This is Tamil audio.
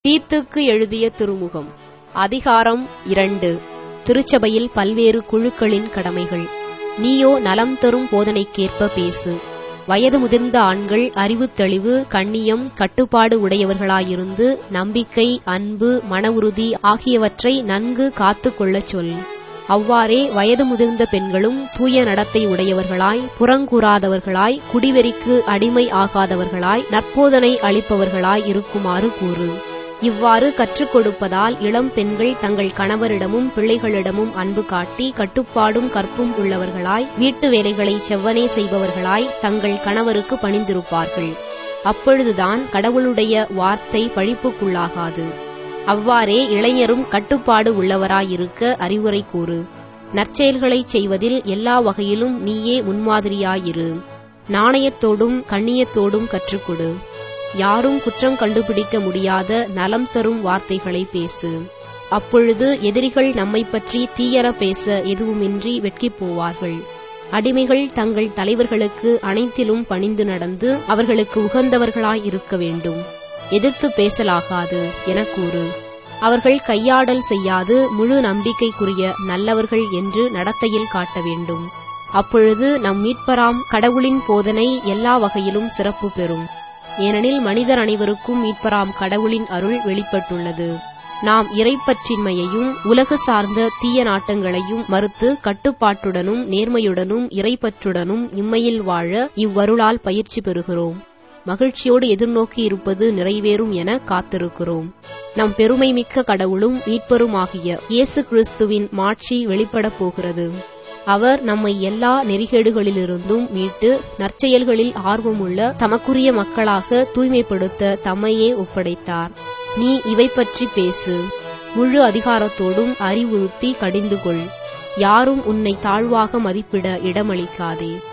தீத்துக்கு எழுதிய திருமுகம் அதிகாரம் இரண்டு திருச்சபையில் பல்வேறு குழுக்களின் கடமைகள் நீயோ நலம் தரும் போதனைக்கேற்ப பேசு வயது முதிர்ந்த ஆண்கள் அறிவு தெளிவு கண்ணியம் கட்டுப்பாடு உடையவர்களாயிருந்து நம்பிக்கை அன்பு மன உறுதி ஆகியவற்றை நன்கு காத்துக் கொள்ளச் சொல் அவ்வாறே வயது முதிர்ந்த பெண்களும் தூய நடத்தை உடையவர்களாய் புறங்கூறாதவர்களாய் குடிவெறிக்கு அடிமை ஆகாதவர்களாய் நற்போதனை அளிப்பவர்களாய் இருக்குமாறு கூறு இவ்வாறு கற்றுக் கொடுப்பதால் இளம் பெண்கள் தங்கள் கணவரிடமும் பிள்ளைகளிடமும் அன்பு காட்டி கட்டுப்பாடும் கற்பும் உள்ளவர்களாய் வீட்டு வேலைகளை செவ்வனே செய்பவர்களாய் தங்கள் கணவருக்கு பணிந்திருப்பார்கள் அப்பொழுதுதான் கடவுளுடைய வார்த்தை பழிப்புக்குள்ளாகாது அவ்வாறே இளைஞரும் கட்டுப்பாடு உள்ளவராயிருக்க அறிவுரை கூறு நற்செயல்களைச் செய்வதில் எல்லா வகையிலும் நீயே முன்மாதிரியாயிரு நாணயத்தோடும் கண்ணியத்தோடும் கற்றுக்கொடு யாரும் குற்றம் கண்டுபிடிக்க முடியாத நலம் தரும் வார்த்தைகளை பேசு அப்பொழுது எதிரிகள் நம்மை பற்றி தீயர பேச எதுவுமின்றி வெட்கிப் போவார்கள் அடிமைகள் தங்கள் தலைவர்களுக்கு அனைத்திலும் பணிந்து நடந்து அவர்களுக்கு உகந்தவர்களாய் இருக்க வேண்டும் எதிர்த்து பேசலாகாது என கூறு அவர்கள் கையாடல் செய்யாது முழு நம்பிக்கைக்குரிய நல்லவர்கள் என்று நடத்தையில் காட்ட வேண்டும் அப்பொழுது நம் மீட்பராம் கடவுளின் போதனை எல்லா வகையிலும் சிறப்பு பெறும் ஏனெனில் மனிதர் அனைவருக்கும் மீட்பராம் கடவுளின் அருள் வெளிப்பட்டுள்ளது நாம் இறைப்பற்றின்மையையும் உலகு சார்ந்த தீய நாட்டங்களையும் மறுத்து கட்டுப்பாட்டுடனும் நேர்மையுடனும் இறைப்பற்றுடனும் இம்மையில் வாழ இவ்வருளால் பயிற்சி பெறுகிறோம் மகிழ்ச்சியோடு எதிர்நோக்கி இருப்பது நிறைவேறும் என காத்திருக்கிறோம் நம் பெருமை மிக்க கடவுளும் மீட்பருமாகிய இயேசு கிறிஸ்துவின் மாட்சி வெளிப்படப் போகிறது அவர் நம்மை எல்லா நெறிகேடுகளிலிருந்தும் மீட்டு நற்செயல்களில் ஆர்வமுள்ள தமக்குரிய மக்களாக தூய்மைப்படுத்த தம்மையே ஒப்படைத்தார் நீ இவை பற்றி பேசு முழு அதிகாரத்தோடும் அறிவுறுத்தி கடிந்து கொள் யாரும் உன்னை தாழ்வாக மதிப்பிட இடமளிக்காதே